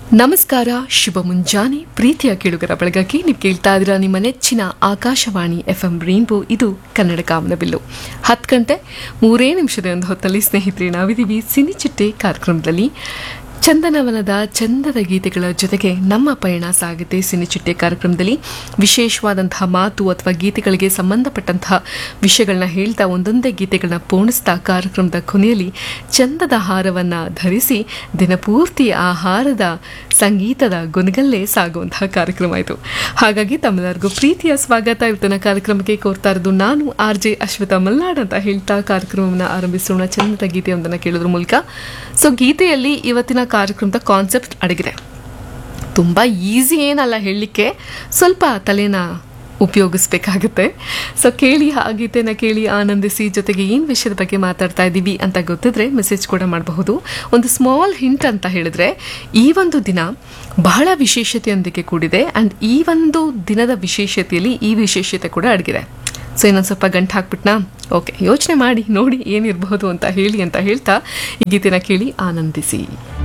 ನಮಸ್ಕಾರ ಶುಭ ಮುಂಜಾನೆ ಪ್ರೀತಿಯ ಕೇಳುಗರ ಬೆಳಗಾಗಿ ನೀವು ಕೇಳ್ತಾ ಇದ್ದೀರಾ ನಿಮ್ಮ ನೆಚ್ಚಿನ ಆಕಾಶವಾಣಿ ಎಫ್ ಎಂ ರೈನ್ಬೋ ಇದು ಕನ್ನಡ ಕಾಮನಬಿಲ್ಲು ಹತ್ತು ಗಂಟೆ ಮೂರೇ ನಿಮಿಷದ ಒಂದು ಹೊತ್ತಲ್ಲಿ ಸ್ನೇಹಿತರೆ ನಾವಿದ್ದೀವಿ ಸಿನಿ ಚಿಟ್ಟೆ ಕಾರ್ಯಕ್ರಮದಲ್ಲಿ ಚಂದನವನದ ಚಂದದ ಗೀತೆಗಳ ಜೊತೆಗೆ ನಮ್ಮ ಪಯಣ ಸಾಗುತ್ತೆ ಸಿನಿಚಿಟ್ಟೆ ಕಾರ್ಯಕ್ರಮದಲ್ಲಿ ವಿಶೇಷವಾದಂತಹ ಮಾತು ಅಥವಾ ಗೀತೆಗಳಿಗೆ ಸಂಬಂಧಪಟ್ಟಂತಹ ವಿಷಯಗಳನ್ನ ಹೇಳ್ತಾ ಒಂದೊಂದೇ ಗೀತೆಗಳನ್ನ ಪೋಣಿಸ್ತಾ ಕಾರ್ಯಕ್ರಮದ ಕೊನೆಯಲ್ಲಿ ಚಂದದ ಹಾರವನ್ನು ಧರಿಸಿ ದಿನಪೂರ್ತಿ ಆ ಹಾರದ ಸಂಗೀತದ ಗೊನಗಲ್ಲೇ ಸಾಗುವಂತಹ ಕಾರ್ಯಕ್ರಮ ಇದು ಹಾಗಾಗಿ ತಮ್ಮೆಲ್ಲರಿಗೂ ಪ್ರೀತಿಯ ಸ್ವಾಗತ ಇವತ್ತಿನ ಕಾರ್ಯಕ್ರಮಕ್ಕೆ ಕೋರ್ತಾ ಇರೋದು ನಾನು ಆರ್ ಜೆ ಅಶ್ವಿತಾ ಮಲ್ನಾಡ್ ಅಂತ ಹೇಳ್ತಾ ಕಾರ್ಯಕ್ರಮವನ್ನು ಆರಂಭಿಸೋಣ ಚಂದದ ಗೀತೆಯೊಂದನ್ನು ಕೇಳೋದ್ರ ಮೂಲಕ ಸೊ ಗೀತೆಯಲ್ಲಿ ಇವತ್ತಿನ ಕಾರ್ಯಕ್ರಮದ ಕಾನ್ಸೆಪ್ಟ್ ಅಡಗಿದೆ ತುಂಬ ಈಸಿ ಏನಲ್ಲ ಹೇಳಲಿಕ್ಕೆ ಸ್ವಲ್ಪ ತಲೆನ ಉಪಯೋಗಿಸ್ಬೇಕಾಗುತ್ತೆ ಸೊ ಕೇಳಿ ಆ ಗೀತೆನ ಕೇಳಿ ಆನಂದಿಸಿ ಜೊತೆಗೆ ಏನು ವಿಷಯದ ಬಗ್ಗೆ ಮಾತಾಡ್ತಾ ಇದ್ದೀವಿ ಅಂತ ಗೊತ್ತಿದ್ರೆ ಮೆಸೇಜ್ ಕೂಡ ಮಾಡಬಹುದು ಒಂದು ಸ್ಮಾಲ್ ಹಿಂಟ್ ಅಂತ ಹೇಳಿದ್ರೆ ಈ ಒಂದು ದಿನ ಬಹಳ ವಿಶೇಷತೆಯೊಂದಿಗೆ ಕೂಡಿದೆ ಆ್ಯಂಡ್ ಈ ಒಂದು ದಿನದ ವಿಶೇಷತೆಯಲ್ಲಿ ಈ ವಿಶೇಷತೆ ಕೂಡ ಅಡಗಿದೆ ಸೊ ಇನ್ನೊಂದು ಸ್ವಲ್ಪ ಗಂಟು ಹಾಕ್ಬಿಟ್ನಾ ಓಕೆ ಯೋಚನೆ ಮಾಡಿ ನೋಡಿ ಏನಿರಬಹುದು ಅಂತ ಹೇಳಿ ಅಂತ ಹೇಳ್ತಾ ಈ ಗೀತೆನ ಕೇಳಿ ಆನಂದಿಸಿ